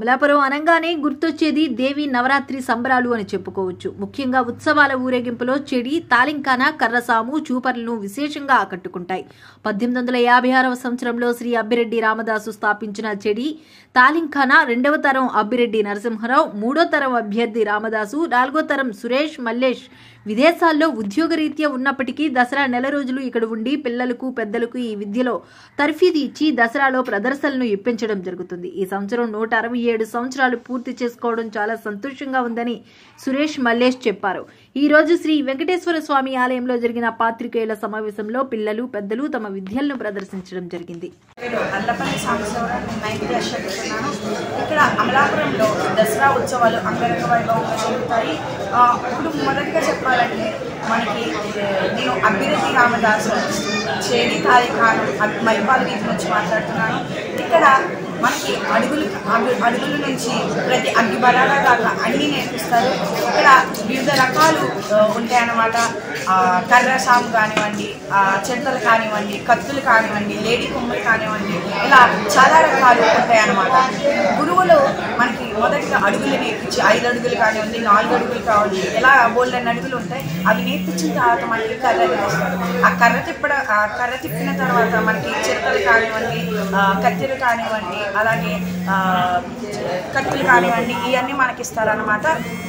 అమలాపురం అనగానే గుర్తొచ్చేది దేవి నవరాత్రి సంబరాలు అని చెప్పుకోవచ్చు ముఖ్యంగా ఉత్సవాల ఊరేగింపులో చెడి తాలింకాన కర్రసాము చూపర్లను విశేషంగా ఆకట్టుకుంటాయి పద్దెనిమిది వందల యాభై ఆరవ సంవత్సరంలో శ్రీ అబ్బిరెడ్డి రామదాసు స్థాపించిన చెడి తాలింఖాన రెండవ తరం అబ్బిరెడ్డి నరసింహరావు మూడో తరం అభ్యర్థి రామదాసు నాలుగో తరం సురేష్ మల్లేష్ విదేశాల్లో ఉద్యోగరీత్యా ఉన్నప్పటికీ దసరా నెల రోజులు ఇక్కడ ఉండి పిల్లలకు పెద్దలకు ఈ విద్యలో తర్ఫీదు ఇచ్చి దసరాలో ప్రదర్శనలను ఇప్పించడం జరుగుతుంది ఈ సంవత్సరం నూట అరవై ఏడు సంవత్సరాలు పూర్తి చేసుకోవడం చాలా సంతోషంగా ఉందని సురేష్ మల్లేష్ చెప్పారు ఈ రోజు శ్రీ వెంకటేశ్వర స్వామి ఆలయంలో జరిగిన పాత్రికేయుల సమావేశంలో పిల్లలు పెద్దలు తమ విద్యలను ప్రదర్శించడం జరిగింది నేను అల్లపల్లి సాంబశివరావు నైన్త్ క్లాస్ చదువుతున్నాను ఇక్కడ అమలాపురంలో దసరా ఉత్సవాలు అంగరంగ వైభవంగా జరుగుతాయి ఆ, ఇప్పుడు మొదటిగా చెప్పాలంటే మనకి ఏ, నేను అభివృద్ధి రామదాసు చేడి తారీఖాను మైపాల్ వీధి నుంచి మాట్లాడుతున్నాను ఇక్కడ మనకి అడుగులు అడు- అడుగుల నుంచి ప్రతి అగ్గి బలాల దాకా అన్నీ నేర్పిస్తారు ఇక్కడ వివిధ రకాలు ఆ, ఉంటాయన్నమాట ఆ, కర్ర సాము కానివ్వండి ఆ, చెత్తలు కానివ్వండి కత్తులు కానివ్వండి లేడీ కొమ్మలు కానివ్వండి ఇలా చాలా రకాలు ఉంటాయన్నమాట గురువులు మనకి మొదటిగా అడుగులు నేర్పించి ఐదు అడుగులు కానివ్వండి నాలుగు అడుగులు కావాలి ఇలా బోల్డెన్ అడుగులు ఉంటాయి అవి నేర్పించిన తర్వాత మనకి కర్ర నేర్పిస్తారు ఆ కర్ర తిప్పడం ఆ కర్ర తిప్పిన తర్వాత మనకి చిరతలు కానివ్వండి ఆ, కత్తెలు కానివ్వండి అలాగే ఆ, కత్తులు కానివ్వండి ఇవన్నీ మనకి ఇస్తారనమాట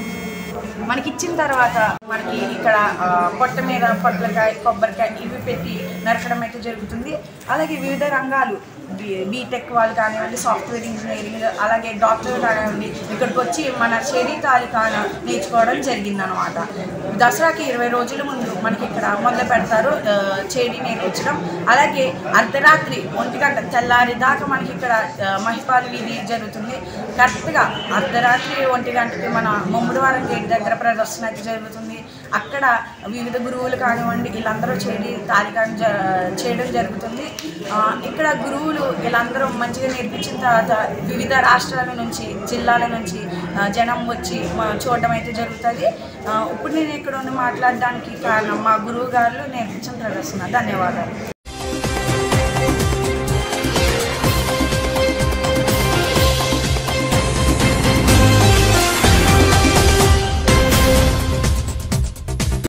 మనకి ఇచ్చిన తర్వాత మనకి ఇక్కడ ఆ, పొట్ట మీద పొట్లకాయ కొబ్బరికాయ ఇవి పెట్టి నరకడం అయితే జరుగుతుంది అలాగే వివిధ రంగాలు బీ- బీటెక్ వాళ్ళు కానివ్వండి సాఫ్ట్వేర్ ఇంజనీరింగ్ అలాగే డాక్టర్ కానివ్వండి ఇక్కడికి వచ్చి మన చేరీ తాలికాన నేర్చుకోవడం జరిగిందనమాట దసరాకి ఇరవై రోజుల ముందు మనకి ఇక్కడ మొదలు పెడతారు ఆ, చేడి నేర్పించడం అలాగే అర్ధరాత్రి ఒంటి గంట తెల్లారి దాకా మనకి ఇక్కడ ఆ, మహిపాల్ వీధి జరుగుతుంది కరెక్ట్గా అర్ధరాత్రి ఒంటి గంటకి మన ముమ్మడివారం గేట్ దగ్గర ప్రదర్శన అయితే జరుగుతుంది అక్కడ వివిధ గురువులు కానివ్వండి వీళ్ళందరూ చేడి తాలికాన్ని జ చేయడం జరుగుతుంది ఆ, ఇక్కడ గురువులు వీళ్ళందరూ మంచిగా నేర్పించిన తర్వాత వివిధ రాష్ట్రాల నుంచి జిల్లాల నుంచి ఆ, జనం వచ్చి మా చూడడం అయితే జరుగుతుంది ఆ, ఇప్పుడు నేను ఇక్కడ ఉండి మాట్లాడడానికి కారణం మా గురువు గారు నేర్పించిన ప్రదర్శన ధన్యవాదాలు